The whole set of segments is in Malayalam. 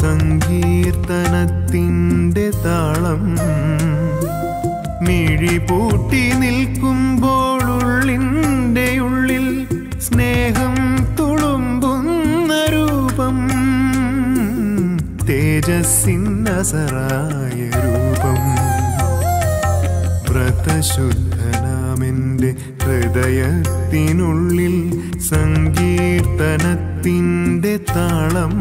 സങ്കീർത്തനത്തിൻ്റെ താളം മിഴി പൂട്ടി നിൽക്കുമ്പോൾ ഉള്ളിൻ്റെ ഉള്ളിൽ സ്നേഹം തുളുമ്പുന്ന രൂപം തേജസ്സിന്നസറായ രൂപം വ്രതശുദ്ധനാമെൻ്റെ ഹൃദയത്തിനുള്ളിൽ സങ്കീർത്തനത്തിൻ്റെ താളം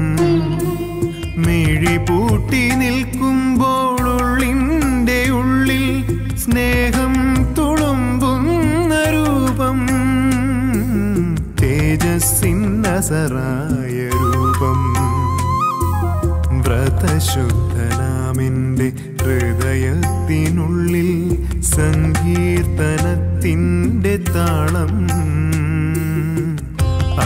മിഴി പൂട്ടി നിൽക്കുമ്പോൾ ഉള്ളിൻ്റെ ഉള്ളിൽ സ്നേഹം തുളുമ്പുന്ന രൂപം തേജസ്സിന്നസറായ രൂപം വ്രതശുദ്ധനാമെൻ്റെ ഹൃദയത്തിനുള്ളിൽ സങ്കീർത്തനത്തിൻ്റെ താളം ആ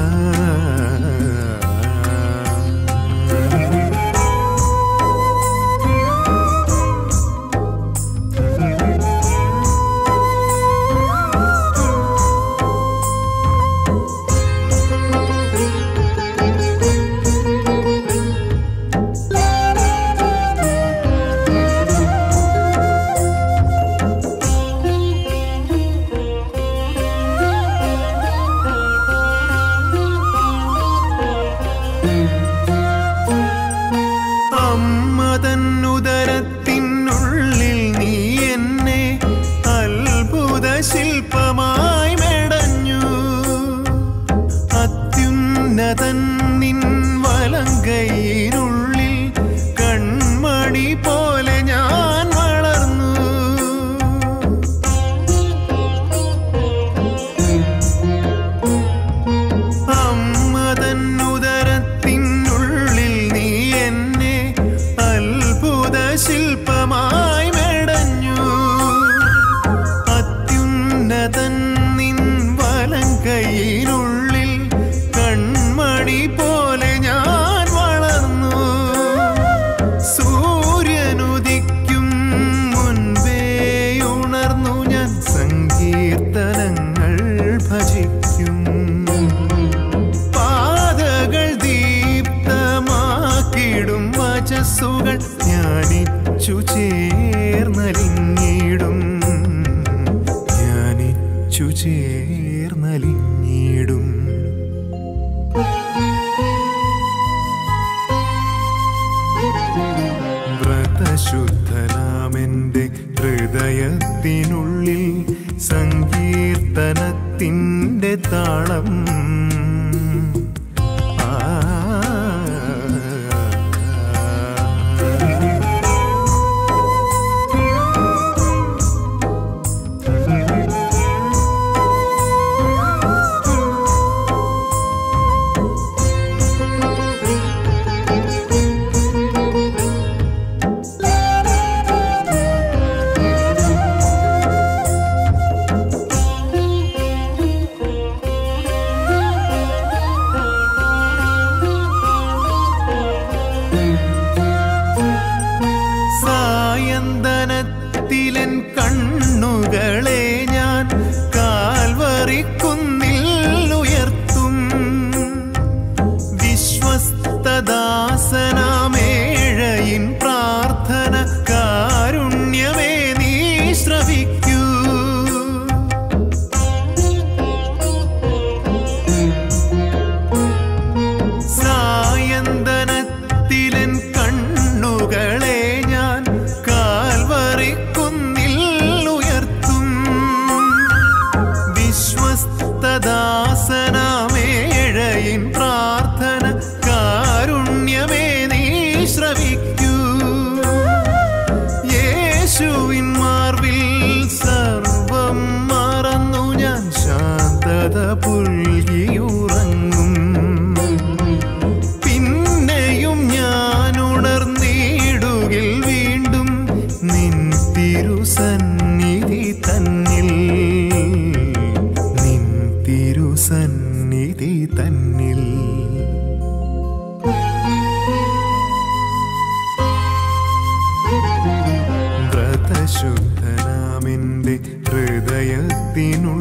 അമ്മതന്നുദരത്തിനുള്ളിൽ നീ എന്നെ അത്ഭുത ശില്പമായി മെടഞ്ഞു അത്യുന്നതൻ നിൻ വലങ്കയിനുള്ളിൽ കൺമണി പോലെ ഞാൻ വളർന്നു അമ്മതന്നുദരത്തിനുള്ളിൽ നീ എന്നെ അത്ഭുത ശില്പമായി മെടഞ്ഞു അത്യുന്നതൻ നിൻ വലം കൈയിനുള്ളിൽ കൺമണി പോലെ ഞാൻ വളർന്നു സൂര്യനുദിക്കും മുൻപേ ഉണർന്നു ഞാൻ സങ്കീർത്തനങ്ങൾ ഭജിക്കും പാതകൾ ദീപ്തമാക്കിടും വചസ്സുകൾ ജ്ഞാനിച്ചു ചേർന്നലിഞ്ഞിടും ജ്ഞാനിച്ചു ചേർന്നലിഞ്ഞിടും വ്രതശുദ്ധനാമെൻ്റെ ഹൃദയത്തിനുള്ളിൽ സങ്കീർത്തനത്തിൻ്റെ താളം ആ സായന്തനത്തിലൻ കണ്ണുകളെ ഞാൻ കാൽവറിക്കുന്നിൽ ഉയർത്തും വിശ്വസ്തദാസനാമേഴയിൻ പ്രാർത്ഥന കാരുണ്യമേ നീ ശ്രവിക്കൂ സായന്തനത്തിലൻ കണ്ണുകളെ ഞാൻ കാൽവറിക്കുന്നിൽ ഉയർത്തും വിശ്വസ്തദാസനാമേഴയിൻ പ്രാർത്ഥന കാരുണ്യമേ നീ ശ്രവിക്കൂ യേശുവിൻ മാർവിൽ സർവം മറന്നു ഞാൻ ശാന്തത പുൽകിയുറങ്ങും പിന്നെയും ഞാൻ ഉണർന്നിടുകിൽ വീണ്ടും നിൻ തിരുസന്നിധി തന്നിൽ നിൻ തിരുസന്നിധി തന്നിൽ വ്രതശുദ്ധനാമെൻ്റെ ഹൃദയത്തിനുള്ളിൽ